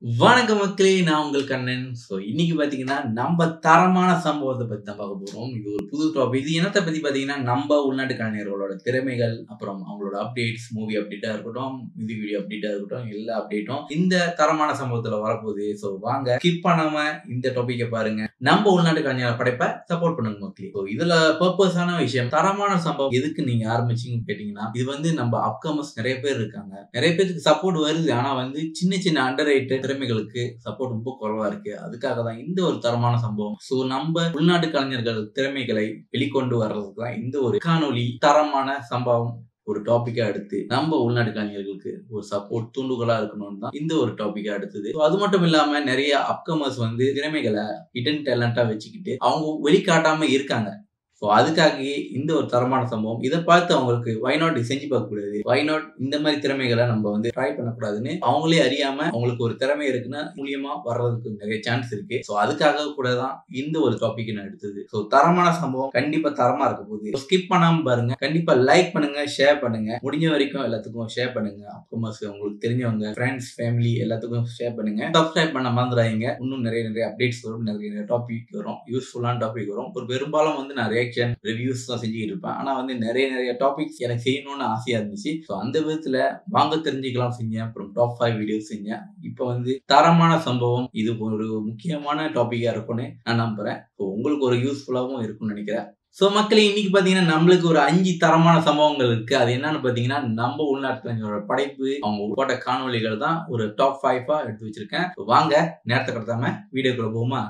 வணக்கம் மக்களே நான் உங்கள் கண்ணன் ஸோ இன்னைக்கு பார்த்தீங்கன்னா நம்ம தரமான சம்பவத்தை பற்றி தான் பார்க்க போகிறோம் இது ஒரு புது டாபிக் இது என்னத்தை பற்றி பார்த்தீங்கன்னா நம்ம உள்நாட்டு கலைஞர்களோட திறமைகள் அப்புறம் அவங்களோட அப்டேட்ஸ் மூவி அப்டேட்டாக இருக்கட்டும் மியூசிக் வீடியோ அப்டேட்டாக இருக்கட்டும் எல்லா அப்டேட்டும் இந்த தரமான சம்பவத்தில் வரப்போகுது ஸோ வாங்க ஸ்கிப் பண்ணாம இந்த டாப்பிக்கை பாருங்க நம்ம உள்நாட்டு கலைஞர் படைப்பை சப்போர்ட் பண்ணுங்க மக்களே ஸோ இதுல பர்பஸான விஷயம் தரமான சம்பவம் எதுக்கு நீங்க ஆரம்பிச்சீங்கன்னு கேட்டீங்கன்னா இது வந்து நம்ம அப்கமர்ஸ் நிறைய பேர் இருக்காங்க நிறைய பேருக்கு சப்போர்ட் வருது ஆனா வந்து சின்ன சின்ன அண்டர் திறமைகளுக்கு சப்போர்ட் ரொம்ப குறைவா இருக்கு அதுக்காக தான் இந்த ஒரு தரமான சம்பவம் ஸோ நம்ம உள்நாட்டு கலைஞர்கள் திறமைகளை வெளிக்கொண்டு வர்றதுக்கு தான் இந்த ஒரு காணொலி தரமான சம்பவம் ஒரு டாபிக்கா எடுத்து நம்ம உள்நாட்டு கலைஞர்களுக்கு ஒரு சப்போர்ட் தூண்டுகோலா இருக்கணும்னு தான் இந்த ஒரு டாபிக்கா எடுத்தது So அது மட்டும் இல்லாம நிறைய அப்கமர்ஸ் வந்து திறமைகளை ஹிடன் டேலண்டா வச்சுக்கிட்டு அவங்க வெளிக்காட்டாம இருக்காங்க ஸோ அதுக்காகவே இந்த ஒரு தரமான சம்பவம் இதை பார்த்து அவங்களுக்கு வைநாட் செஞ்சு பார்க்கக்கூடாது வைநாட் இந்த மாதிரி திறமைகளை நம்ம வந்து ட்ரை பண்ணக்கூடாதுன்னு அவங்களே அறியாம அவங்களுக்கு ஒரு திறமை இருக்குன்னா மூலியமா வர்றதுக்கு நிறைய சான்ஸ் இருக்கு ஸோ அதுக்காக கூட தான் இந்த ஒரு டாபிக் நான் எடுத்தது ஸோ தரமான சம்பவம் கண்டிப்பா தரமா இருக்க போகுது ஸ்கிப் பண்ணாம பாருங்க கண்டிப்பா லைக் பண்ணுங்க ஷேர் பண்ணுங்க முடிஞ்ச வரைக்கும் எல்லாத்துக்கும் ஷேர் பண்ணுங்க அப்கமர்ஸ் உங்களுக்கு தெரிஞ்சவங்க ஃப்ரெண்ட்ஸ் ஃபேமிலி எல்லாத்துக்கும் ஷேர் பண்ணுங்க சப்ஸ்கிரைப் பண்ண மறந்துடாதீங்க இன்னும் நிறைய நிறைய அப்டேட்ஸ் வரும் நிறைய நிறைய டாபிக் வரும் யூஸ்ஃபுல்லான டாபிக் வரும் ஒரு பெரும்பாலும் வந்து நான் ரியாக்ஷன் ரிவ்யூஸ் தான் செஞ்சுக்கிட்டு இருப்பேன் ஆனா வந்து நிறைய நிறைய டாபிக்ஸ் எனக்கு செய்யணும்னு ஆசையா இருந்துச்சு ஸோ அந்த விதத்துல வாங்க தெரிஞ்சுக்கலாம் செஞ்சேன் அப்புறம் டாப் ஃபைவ் வீடியோஸ் செஞ்சேன் இப்போ வந்து தரமான சம்பவம் இது ஒரு முக்கியமான டாபிக்கா இருக்கும்னு நான் நம்புறேன் ஸோ உங்களுக்கு ஒரு யூஸ்ஃபுல்லாகவும் இருக்கும்னு நினைக்கிறேன் ஸோ மக்களே இன்னைக்கு பார்த்தீங்கன்னா நம்மளுக்கு ஒரு அஞ்சு தரமான சம்பவங்கள் இருக்கு அது என்னன்னு பார்த்தீங்கன்னா நம்ம உள்நாட்டுகளோட படைப்பு அவங்க போட்ட காணொலிகள் தான் ஒரு டாப் ஃபைவா எடுத்து வச்சிருக்கேன் So வாங்க நேரத்தை கடத்தாம வீடியோக்குள்ள போகுமா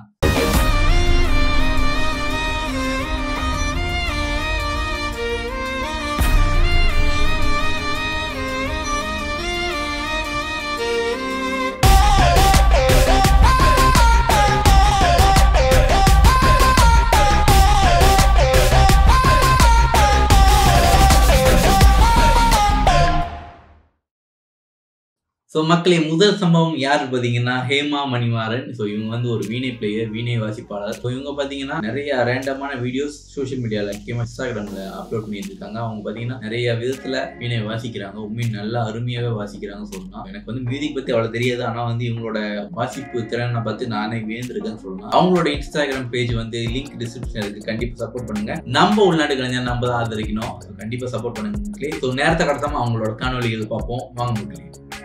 ஸோ மக்களே முதல் சம்பவம் யார் பார்த்தீங்கன்னா ஹேமா மணிமாறன் ஸோ இவங்க வந்து ஒரு வீணை பிளேயர் வீணை வாசிப்பாளர் ஸோ இவங்க பார்த்தீங்கன்னா நிறைய ரேண்டமான வீடியோஸ் சோஷியல் மீடியாவில் முக்கியமாக இன்ஸ்டாகிராமில் அப்லோட் பண்ணிட்டு இருக்காங்க அவங்க பார்த்தீங்கன்னா நிறைய விதத்தில் வீணை வாசிக்கிறாங்க உண்மையும் நல்லா அருமையாகவே வாசிக்கிறாங்க சொல்லலாம் எனக்கு வந்து மியூசிக் பற்றி அவ்வளோ தெரியாது ஆனால் வந்து இவங்களோட வாசிப்பு திறனை பார்த்து நானே வியந்திருக்கேன்னு சொல்லலாம் அவங்களோட இன்ஸ்டாகிராம் பேஜ் வந்து லிங்க் டிஸ்கிரிப்ஷன் இருக்கு கண்டிப்பாக சப்போர்ட் பண்ணுங்க நம்ம உள்நாட்டு கலைஞர் நம்ம தான் ஆதரிக்கணும் ஸோ கண்டிப்பாக சப்போர்ட் பண்ணுங்க மக்களே ஸோ நேரத்தை கடத்தாம அவங்களோட காணொலிகள் பார்ப்போம் வாங்க மக்களே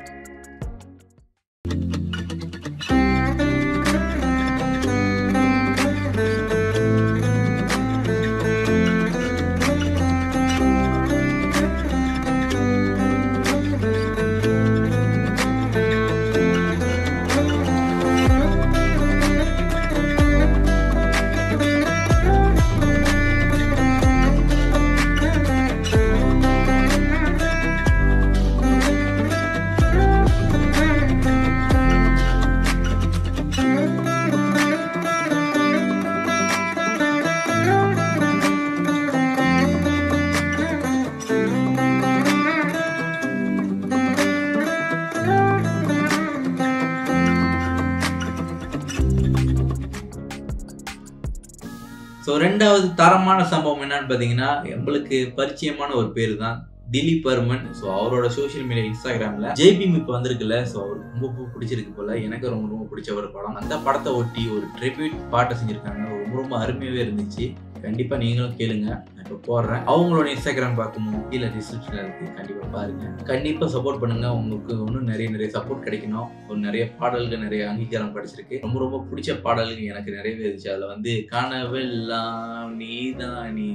ஸோ ரெண்டாவது தரமான சம்பவம் என்னன்னு பார்த்தீங்கன்னா நம்மளுக்கு பரிச்சயமான ஒரு பேர் தான் திலீப் பர்மன் ஸோ அவரோட சோஷியல் மீடியா இன்ஸ்டாகிராமில் ஜேபிஎம் இப்போ வந்திருக்குல்ல ஸோ அவருக்கு ரொம்ப ரொம்ப பிடிச்சிருக்கு போல எனக்கு ரொம்ப ரொம்ப பிடிச்ச ஒரு படம் அந்த படத்தை ஒட்டி ஒரு ட்ரிபியூட் பாட்டை செஞ்சுருக்காங்க ரொம்ப ரொம்ப அருமையாகவே இருந்துச்சு கண்டிப்பாக நீங்களும் கேளுங்க நான் இப்போ போடுறேன் அவங்களோட இன்ஸ்டாகிராம் பார்க்கணும் கீழே டிஸ்கிரிப்ஷனில் இருக்குது கண்டிப்பாக பாருங்க கண்டிப்பாக சப்போர்ட் பண்ணுங்க உங்களுக்கு இன்னும் நிறைய நிறைய சப்போர்ட் கிடைக்கணும் ஒரு நிறைய பாடல்கள் நிறைய அங்கீகாரம் கிடைச்சிருக்கு ரொம்ப ரொம்ப பிடிச்ச பாடல்கள் எனக்கு நிறையவே இருந்துச்சு அதில் வந்து கனவெல்லாம் நீதான் நீ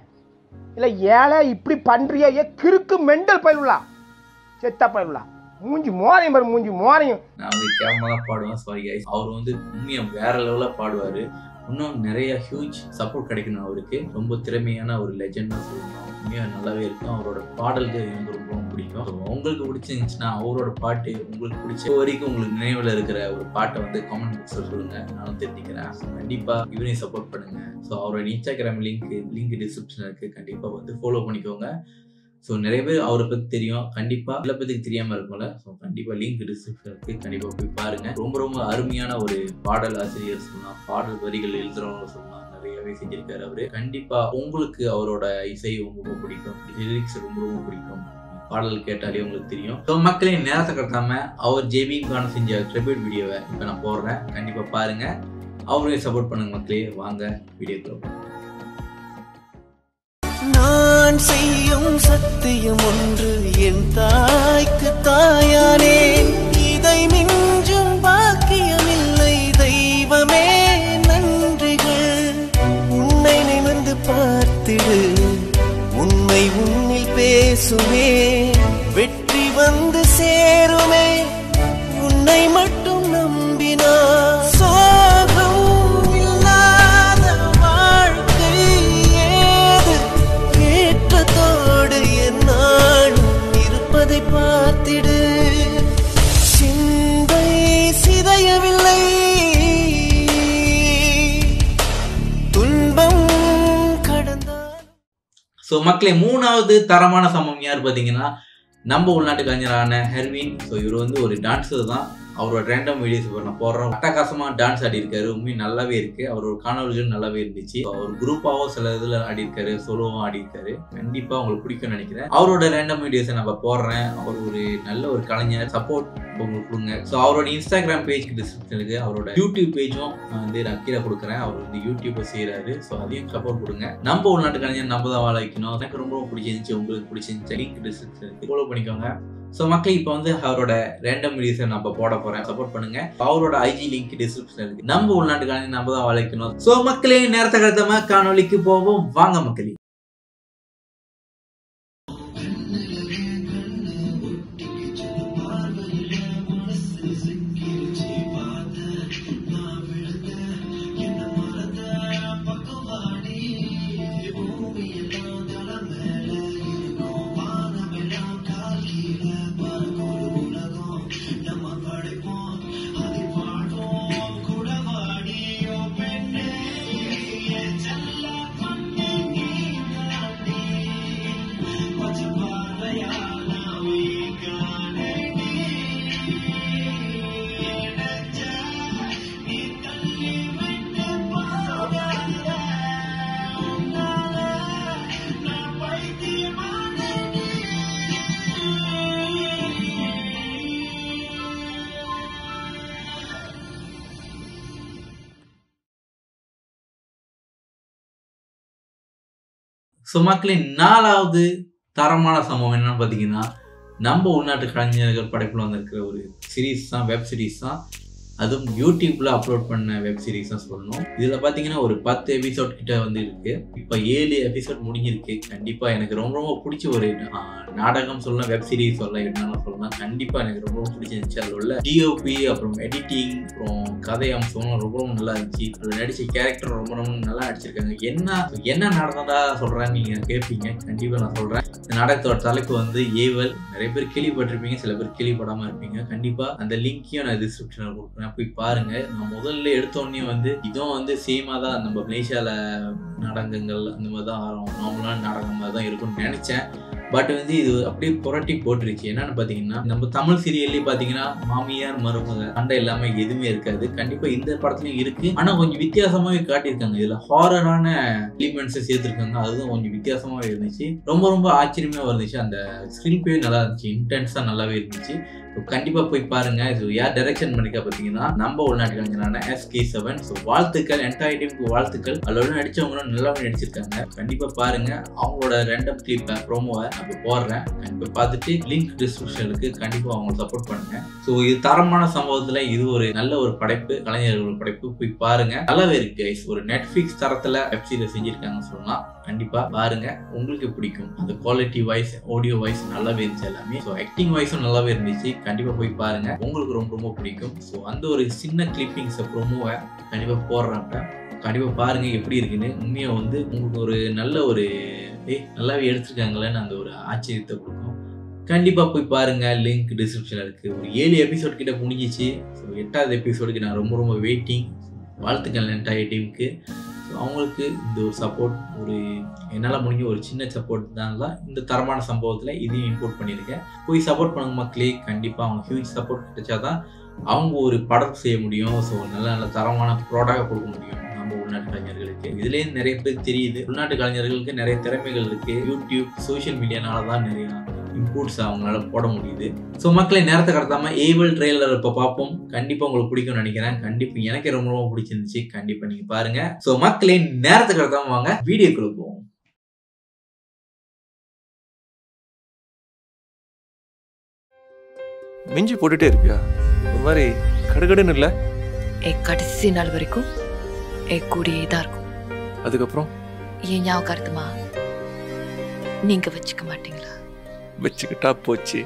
இல்ல ஏழை இப்படி பண்றியா ஏ கிறுக்கு மெண்டல் பயிலுலா செத்த பயிலுலா மூஞ்சி மோரையும் பாரு மூஞ்சி மோரையும் நான் வந்து கேவலமாக தான் பாடுவேன் சாரி கைஸ் அவர் வந்து உண்மையாக வேற லெவலில் பாடுவார் இன்னும் நிறைய ஹியூஜ் சப்போர்ட் கிடைக்கணும் அவருக்கு ரொம்ப திறமையான ஒரு லெஜெண்டாக சொல்லணும் உண்மையாக நல்லாவே இருக்கும் அவரோட பாடல்கள் எனக்கு ரொம்ப ரொம்ப பிடிக்கும் So, உங்களுக்கு பிடிச்சிருந்துச்சுன்னா அவரோட பாட்டு உங்களுக்கு பிடிச்ச இப்போ வரைக்கும் உங்களுக்கு நினைவில் இருக்கிற ஒரு பாட்டை வந்து காமெண்ட் பாக்ஸில் சொல்லுங்க நானும் தெரிஞ்சுக்கிறேன் So, கண்டிப்பா இவரையும் சப்போர்ட் பண்ணுங்க ஸோ அவரோட இன்ஸ்டாகிராம் லிங்க் லிங்க் டிஸ்கிரிப்ஷன் இருக்கு கண்டிப்பா வந்து ஃபாலோ பண்ணிக்கோங்க ஸோ நிறைய பேர் அவரை பற்றி தெரியும் கண்டிப்பாக சில பேருக்கு தெரியாமல் இருக்கும்ல ஸோ கண்டிப்பாக லிங்க் டிஸ்கிரிப்ஷனுக்கு கண்டிப்பாக போய் பாருங்க ரொம்ப ரொம்ப அருமையான ஒரு பாடல் ஆசிரியர் சொல்லலாம் பாடல் வரிகள் எழுதுறவங்க சொல்லலாம் நிறையவே செஞ்சிருக்காரு அவரு கண்டிப்பா உங்களுக்கு அவரோட இசை ரொம்ப ரொம்ப பிடிக்கும் லிரிக்ஸ் ரொம்ப ரொம்ப பிடிக்கும் பாடல் கேட்டாலே உங்களுக்கு தெரியும் ஸோ மக்களே நேரத்தை கடத்தாம அவர் ஜேபிக்கான செஞ்ச ட்ரிபியூட் வீடியோவை இப்போ நான் போடுறேன் கண்டிப்பாக பாருங்க அவரையும் சப்போர்ட் பண்ணுங்க மக்களே வாங்க வீடியோக்குள்ள நான் செய்யும் சத்தியம் ஒன்று என் தாய்க்கு தாயானே இதை மிஞ்சும் பாக்கியமில்லை தெய்வமே நன்றிகள் உன்னை நிமிர்ந்து பார்த்திடு உண்மை உன்னில் பேசுமே வெற்றி வந்து சேருமே உன்னை மட்டும் நம்பினார் சோகம் இல்லாத வாழ்க்கை ஏது ஏற்றத்தோடு என்னாலும் இருப்பதை பார்த்திடு சிந்தை சிதையவில்லை துன்பம் கடந்தால் ஸோ மக்களே மூணாவது தரமான சம்பவம் யார் பார்த்தீங்கன்னா நம்ம உள்நாட்டு கலைஞரான ஹெர்வின் ஸோ இவர் வந்து ஒரு டான்ஸர் தான் அவரோட ரேண்டம் வீடியோஸ் இப்போ நான் போடுறோம் அட்டகாசமா டான்ஸ் ஆடி இருக்காரு உண்மையும் நல்லாவே இருக்கு அவரோட காணொலிகள் நல்லாவே இருந்துச்சு அவர் குரூப்பாவும் சில இதுல ஆடி இருக்காரு சோலோவும் ஆடி இருக்காரு கண்டிப்பா உங்களுக்கு பிடிக்கும்னு நினைக்கிறேன் அவரோட ரேண்டம் வீடியோஸை நம்ம போடுறேன் அவர் ஒரு நல்ல ஒரு கலைஞர் சப்போர்ட் உங்களுக்கு கொடுங்க ஸோ அவரோட இன்ஸ்டாகிராம் பேஜ்க்கு டிஸ்கிரிப்ஷன் இருக்கு அவரோட யூடியூப் பேஜும் வந்து நான் கீழே கொடுக்குறேன் அவர் வந்து யூடியூப்பை செய்யறாரு ஸோ அதையும் சப்போர்ட் கொடுங்க நம்ம உள்நாட்டு கலைஞர் நம்ம தான் வாழ வைக்கணும் எனக்கு ரொம்ப ரொம்ப பிடிச்சிருந்துச்சு உங்களுக்கு பிடிச்சிருந்துச்சு லிங்க் டிஸ்கிரிப்ஷன் இருக்கு ஃபாலோ பண்ணிக்கோங்க ஸோ மக்கள் இப்போ வந்து அவரோட ரேண்டம் வீடியோஸை நம்ம போட போறேன் சப்போர்ட் பண்ணுங்க அவரோட ஐஜி லிங்க் டிஸ்கிரிப்ஷன் இருக்கு நம்ம உள்நாட்டு கலைஞர் நம்ம தான் வாழ வைக்கணும் ஸோ மக்களே நேரத்தை கடத்தமா காணொலிக்கு போவோம் வாங்க மக்களே ஸோ மக்களே நாலாவது தரமான சம்பவம் என்னன்னு பார்த்தீங்கன்னா நம்ம உள்நாட்டு கலைஞர்கள் படைப்பில் வந்திருக்கிற ஒரு சீரீஸ் தான் வெப் சீரிஸ் தான் அதுவும் யூடியூப்ல அப்லோட் பண்ண வெப் சீரிஸ் தான் சொல்லணும் இதுல பாத்தீங்கன்னா ஒரு பத்து எபிசோட் கிட்ட வந்து இருக்கு இப்ப ஏழு எபிசோட் முடிஞ்சிருக்கு கண்டிப்பா எனக்கு ரொம்ப ரொம்ப பிடிச்ச ஒரு ஆஹ், நாடகம் சொல்லலாம் வெப் சீரிஸ் சொல்லலாம் என்னன்னு சொல்லலாம் கண்டிப்பா எனக்கு ரொம்ப ரொம்ப பிடிச்சிருந்துச்சு அதுல உள்ள டிஓபி அப்புறம் எடிட்டிங் அப்புறம் கதை அம்சம் ரொம்ப ரொம்ப நல்லா இருந்துச்சு அதுல நடிச்ச கேரக்டர் ரொம்ப ரொம்ப நல்லா நடிச்சிருக்காங்க என்ன என்ன நடந்ததா சொல்றேன்னு நீங்க கேட்பீங்க கண்டிப்பா நான் சொல்றேன் இந்த நாடகத்தோட தலைப்பு வந்து ஏவல் நிறைய பேர் கேள்விப்பட்டிருப்பீங்க சில பேர் கேள்விப்படாம இருப்பீங்க கண்டிப்பா அந்த லிங்க்கையும் நான் டிஸ்கிரிப்ஷன்ல கொடுக்குறேன் போய் பாருங்க நான் முதல்ல எடுத்த உடனே வந்து இதுவும் வந்து சேமா தான் நம்ம மலேசியால நாடகங்கள் அந்த மாதிரி தான் ஆகும் நார்மலான நாடகம் மாதிரி தான் இருக்கும்னு நினைச்சேன் பட் வந்து இது அப்படியே புரட்டி போட்டுருச்சு என்னன்னு பாத்தீங்கன்னா நம்ம தமிழ் சீரியல்லே பாத்தீங்கன்னா மாமியார் மருமக சண்டை இல்லாம எதுவுமே இருக்காது கண்டிப்பா இந்த படத்துலயும் இருக்கு ஆனா கொஞ்சம் வித்தியாசமாவே காட்டியிருக்காங்க இதுல ஹாரரான எலிமெண்ட்ஸ் சேர்த்திருக்காங்க அதுவும் கொஞ்சம் வித்தியாசமாவே இருந்துச்சு ரொம்ப ரொம்ப ஆச்சரியமா இருந்துச்சு அந்த ஸ்கிரீன் பிளே நல்லா இருந்துச்சு இன்டென்ஸா நல்லாவே இருந்துச்சு So, கண்டிப்பா போய் பாருங்க இது யார் டைரக்ஷன் பண்ணிக்க பாத்தீங்கன்னா நம்ம உள்நாட்டு கலைஞரான எஸ் கே செவன் ஸோ வாழ்த்துக்கள் என்டையர் டீமுக்கு வாழ்த்துக்கள் அதோட நடிச்சவங்களும் நல்லாவே நடிச்சிருக்காங்க கண்டிப்பா பாருங்க அவங்களோட ரெண்டம் கிளிப் ப்ரோமோவை நான் போடுறேன் கண்டிப்பா பார்த்துட்டு லிங்க் டிஸ்கிரிப்ஷன் இருக்கு கண்டிப்பா அவங்க சப்போர்ட் பண்ணுங்க ஸோ இது தரமான சம்பவத்துல இது ஒரு நல்ல ஒரு படைப்பு கலைஞர்கள் படைப்பு போய் பாருங்க நல்லாவே இருக்கு guys. ஒரு நெட்ஃபிளிக்ஸ் தரத்துல வெப் சீரிஸ் செஞ்சிருக்காங்கன்னு சொல்லலாம் கண்டிப்பா பாருங்க உங்களுக்கு பிடிக்கும் அந்த குவாலிட்டி வைஸ் ஆடியோ வைஸ் நல்லாவே இருந்துச்சு எல்லாமே ஸோ ஆக்டிங் வைஸும் நல்லாவே இருந்துச்சு கண்டிப்பா போய் பாருங்க உங்களுக்கு ரொம்ப ரொம்ப பிடிக்கும் ஸோ அந்த ஒரு சின்ன கிளிப்பிங்ஸ் ப்ரோமோவை கண்டிப்பா போடுறப்ப கண்டிப்பா பாருங்க எப்படி இருக்குன்னு உண்மையா வந்து உங்களுக்கு ஒரு நல்ல ஒரு ஏய் நல்லாவே எடுத்திருக்காங்களேன்னு அந்த ஒரு ஆச்சரியத்தை கொடுக்கும் கண்டிப்பா போய் பாருங்க லிங்க் டிஸ்கிரிப்ஷன்ல இருக்கு ஒரு ஏழு எபிசோட் கிட்ட முடிஞ்சிச்சு ஸோ எட்டாவது எபிசோடுக்கு நான் ரொம்ப ரொம்ப வெயிட்டிங் வாழ்த்துக்கள் என்டையர் டீமுக்கு ஸோ அவங்களுக்கு இந்த ஒரு சப்போர்ட் ஒரு என்னால் முடிஞ்ச ஒரு சின்ன சப்போர்ட் தான் தான் இந்த தரமான சம்பவத்தில் இதையும் இம்போர்ட் பண்ணியிருக்கேன் போய் சப்போர்ட் பண்ணுங்க மக்களே கண்டிப்பாக அவங்க ஹியூஜ் சப்போர்ட் கிடைச்சாதான் அவங்க ஒரு படம் செய்ய முடியும் ஸோ நல்ல நல்ல தரமான ப்ராடக்ட் கொடுக்க முடியும் நம்ம உள்நாட்டு கலைஞர்களுக்கு இதுலேயே நிறைய பேர் தெரியுது உள்நாட்டு கலைஞர்களுக்கு நிறைய திறமைகள் இருக்கு யூடியூப் சோஷியல் மீடியானால தான் நிறைய இன்புட்ஸ் அவங்களால போட முடியுது ஸோ மக்களை நேரத்தை கடத்தாம ஏவல் ட்ரெய்லர் இப்போ பார்ப்போம் கண்டிப்பா உங்களுக்கு பிடிக்கும்னு நினைக்கிறேன் கண்டிப்பா எனக்கு ரொம்ப ரொம்ப பிடிச்சிருந்துச்சு கண்டிப்பா நீங்க பாருங்க ஸோ மக்களே நேரத்தை கடத்தாம வாங்க வீடியோக்குள்ள போவோம் மிஞ்சி போட்டுட்டே இருக்கியா ஒரு மாதிரி கடுகடுன்னு இல்லை என் கடைசி நாள் வரைக்கும் என் கூடயே தான் இருக்கும் அதுக்கப்புறம் ஏன் ஞாபகம் நீங்க வச்சுக்க மாட்டீங்களா வச்சுக்கிட்டா போச்சு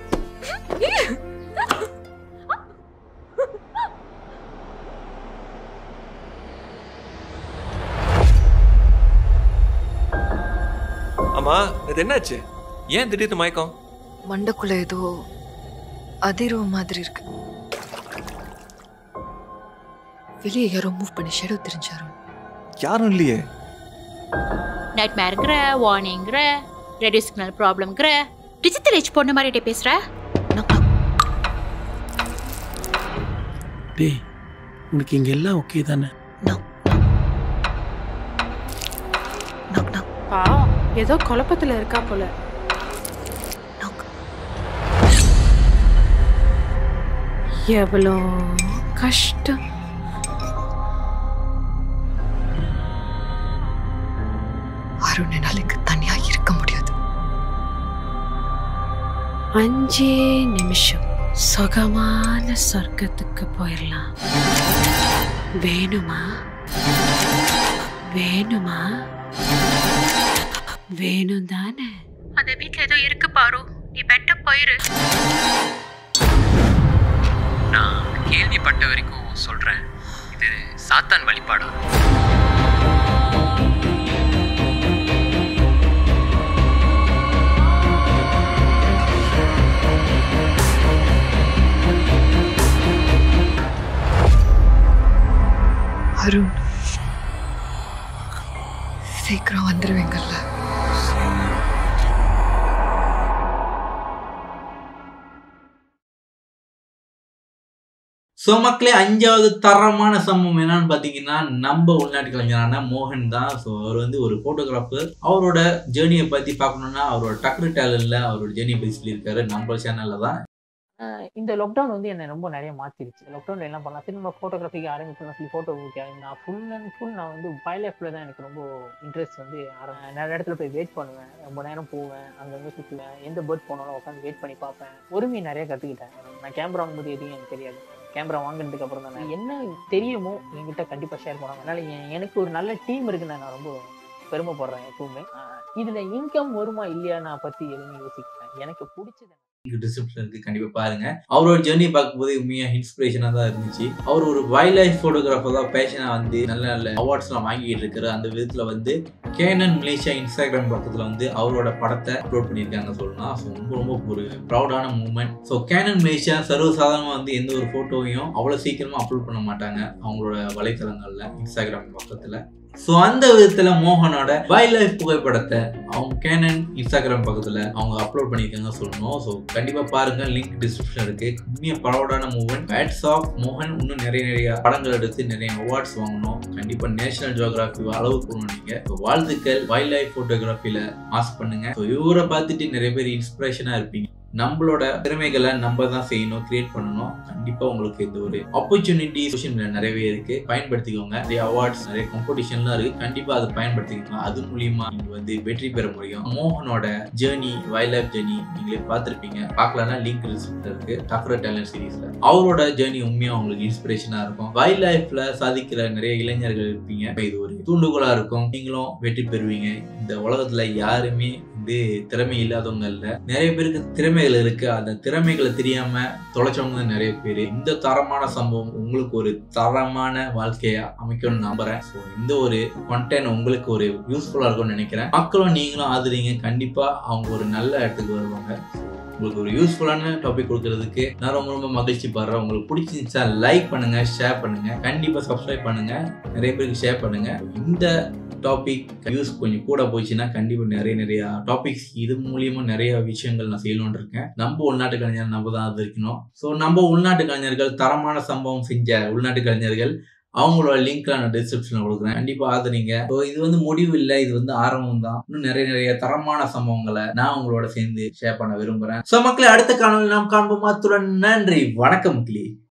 ஆமா இது என்னாச்சு ஏன் திடீர்னு மயக்கம் மண்டக்குள்ள ஏதோ அதிர்வு மாதிரி இருக்கு வெளியே யாரோ மூவ் பண்ணி ஷெடோ தெரிஞ்சாரு யாரும் இல்லையே நைட் மேருங்கிற வார்னிங்கிற ரேடியோ சிக்னல் ப்ராப்ளம்ங்கிற டிஜிட்டல் ஏஜ் பொண்ணு மாதிரி பேசுற டேய் உனக்கு இங்க எல்லாம் ஓகே தானே பாவம் ஏதோ குழப்பத்துல இருக்கா போல எவ்வளோ கஷ்டம் அருண் நாளைக்கு தனியா இருக்க முடியாது அஞ்சே நிமிஷம் சுகமான சொர்க்கத்துக்கு போயிடலாம் வேணுமா வேணுமா வேணும் தானே அந்த வீட்ல ஏதோ இருக்கு பாரு நீ பெட்ட போயிரு நான் கேள்விப்பட்ட வரைக்கும் சொல்றேன் இது சாத்தான் வழிபாடா அருண் சீக்கிரம் வந்துருவீங்கல்ல ஸோ மக்களே அஞ்சாவது தரமான சம்பவம் என்னன்னு பார்த்தீங்கன்னா நம்ம உள்நாட்டு கலைஞரான மோகன் தான் ஸோ அவர் வந்து ஒரு ஃபோட்டோகிராஃபர் அவரோட ஜேர்னியை பற்றி பார்க்கணுன்னா அவரோட டக்ரு டேலண்ட்ல அவரோட ஜேர்னியை பற்றி சொல்லியிருக்காரு நம்ம சேனலில் தான் ஆஹ் இந்த லாக்டவுன் வந்து என்னை ரொம்ப நிறைய மாற்றிருச்சு லாக்டவுனில் என்ன பண்ணலாம் திரும்ப ஃபோட்டோகிராஃபிக்கு ஆரம்பிக்கலாம் சொல்லி ஃபோட்டோ ஊற்றி நான் ஃபுல் அண்ட் ஃபுல் நான் வந்து வைல்ட் லைஃப்பில் தான் எனக்கு ரொம்ப இன்ட்ரெஸ்ட் வந்து ஆரம்பி நிறைய இடத்துல போய் வெயிட் பண்ணுவேன் ரொம்ப நேரம் போவேன் அங்கங்கே சுற்றுவேன் எந்த பேர்ட் போனாலும் உட்காந்து வெயிட் பண்ணி பார்ப்பேன் பொறுமையை நிறைய கற்றுக்கிட்டேன் நான் கேமரா வாங்கும்போது எதுவும் எனக்கு தெரியாது கேமரா வாங்கினதுக்கு அப்புறம் தான் நான் என்ன தெரியுமோ என்கிட்ட கண்டிப்பாக ஷேர் பண்ணுவாங்க அதனால என்- எனக்கு ஒரு நல்ல டீம் இருக்குன்னு நான் ரொம்ப பெருமைப்படுறேன் எப்பவுமே ஆஹ் இதுல இன்கம் வருமா இல்லையா நான் பற்றி எதுவுமே யோசிக்கிறேன் எனக்கு பிடிச்சது டிஸ்கிரிப்ஷன் இருக்கு கண்டிப்பா பாருங்க அவரோட ஜேர்னி பார்க்கும்போது உண்மையா இன்ஸ்பிரேஷனா தான் இருந்துச்சு அவர் ஒரு வைல்ட் லைஃப் போட்டோகிராஃபர் தான் பேஷனா வந்து நல்ல நல்ல அவார்ட்ஸ் எல்லாம் வாங்கிட்டு இருக்காரு அந்த விதத்துல வந்து கேனன் மலேசியா இன்ஸ்டாகிராம் பக்கத்துல வந்து அவரோட படத்தை அப்லோட் பண்ணியிருக்காங்க சொல்லலாம் ஸோ ரொம்ப ரொம்ப ஒரு ப்ரௌடான மூமெண்ட் ஸோ கேனன் மலேசியா சர்வசாதாரணமா வந்து எந்த ஒரு போட்டோவையும் அவ்வளவு சீக்கிரமா அப்லோட் பண்ண மாட்டாங்க அவங்களோட வலைத்தளங்கள்ல இன்ஸ்டாகிராம் பக்கத்துல ஸோ அந்த விதத்துல மோகனோட வைல்ட் லைஃப் புகைப்படத்தை அவங்க கேனன் இன்ஸ்டாகிராம் பக்கத்துல அவங்க அப்லோட் பண்ணியிருக்காங்க சொல்லணும் ஸோ கண்டிப்பா பாருங்க லிங்க் டிஸ்கிரிப்ஷன் இருக்கு உண்மையா ப்ரௌடான மூமெண்ட் பேட்ஸ் ஆஃப் மோகன் இன்னும் நிறைய நிறைய படங்கள் எடுத்து நிறைய அவார்ட்ஸ் வாங்கணும் கண்டிப்பா நேஷனல் ஜியோகிராஃபி அளவு போகணும் நீங்க So, வாழ்த்துக்கள் வைல்ட் லைஃப் போட்டோகிராஃபில மாஸ் பண்ணுங்க ஸோ இவரை பார்த்துட்டு நிறைய பேர் இன்ஸ்பிரேஷனா இருப்பீங்க நம்மளோட திறமைகளை நம்ம தான் செய்யணும் கிரியேட் பண்ணணும் கண்டிப்பா உங்களுக்கு இந்த ஒரு ஆப்பர்ச்சுனிட்டி சோஷியல் மீடியா நிறையவே இருக்கு பயன்படுத்திக்கோங்க நிறைய அவார்ட்ஸ் நிறைய காம்படிஷன்லாம் இருக்கு கண்டிப்பா அதை பயன்படுத்திக்கோங்க அது மூலியமா நீங்க வந்து வெற்றி பெற முடியும் மோகனோட ஜேர்னி வைல்ட் லைஃப் ஜேர்னி நீங்களே பார்த்திருப்பீங்க பார்க்கலன்னா லிங்க் இருக்கு டஃபர் டேலண்ட் சீரீஸ்ல அவரோட ஜேர்னி உண்மையா உங்களுக்கு இன்ஸ்பிரேஷனா இருக்கும் வைல்ட் லைஃப்ல சாதிக்கிற நிறைய இளைஞர்கள் இருப்பீங்க இப்ப இது ஒரு தூண்டுகோலா இருக்கும் நீங்களும் வெற்றி பெறுவீங்க இந்த உலகத்துல யாருமே வந்து திறமை இல்லாதவங்க இல்ல நிறைய பேருக்கு திறமைகள் இருக்கு அந்த திறமைகளை தெரியாம தொலைச்சவங்க நிறைய பேர் இந்த தரமான சம்பவம் உங்களுக்கு ஒரு தரமான வாழ்க்கையா அமைக்கணும்னு நம்புறேன் ஸோ இந்த ஒரு கண்டென்ட் உங்களுக்கு ஒரு யூஸ்ஃபுல்லா இருக்கும்னு நினைக்கிறேன் மக்களும் நீங்களும் ஆதரிங்க கண்டிப்பா அவங்க ஒரு நல்ல இடத்துக்கு வருவாங்க உங்களுக்கு ஒரு யூஸ்ஃபுல்லான டாபிக் கொடுக்கறதுக்கு நான் ரொம்ப ரொம்ப மகிழ்ச்சி படுறேன் உங்களுக்கு பிடிச்சிருந்துச்சா லைக் பண்ணுங்க ஷேர் பண்ணுங்க கண்டிப்பா சப்ஸ்கிரைப் பண்ணுங்க நிறைய பேருக்கு ஷேர் பண்ணுங்க இந்த டாபிக் யூஸ் கொஞ்சம் கூட போச்சுன்னா கண்டிப்பா நிறைய நிறைய டாபிக்ஸ் இது மூலியமா நிறைய விஷயங்கள் நான் செய்யணும்னு இருக்கேன் நம்ம உள்நாட்டு கலைஞர் நம்ம தான் ஆதரிக்கணும் ஸோ நம்ம உள்நாட்டு கலைஞர்கள் தரமான சம்பவம் செஞ்ச உள்நாட்டு கலைஞர்கள் அவங்களோட லிங்க் நான் டிஸ்கிரிப்ஷன்ல கொடுக்குறேன் கண்டிப்பா ஆதரிங்க ஸோ இது வந்து முடிவு இல்லை இது வந்து ஆரம்பம் தான் இன்னும் நிறைய நிறைய தரமான சம்பவங்களை நான் உங்களோட சேர்ந்து ஷேர் பண்ண விரும்புறேன் ஸோ மக்களை அடுத்த காணொலி நாம் காண்போம் அத்துடன் நன்றி வணக்கம் கிளி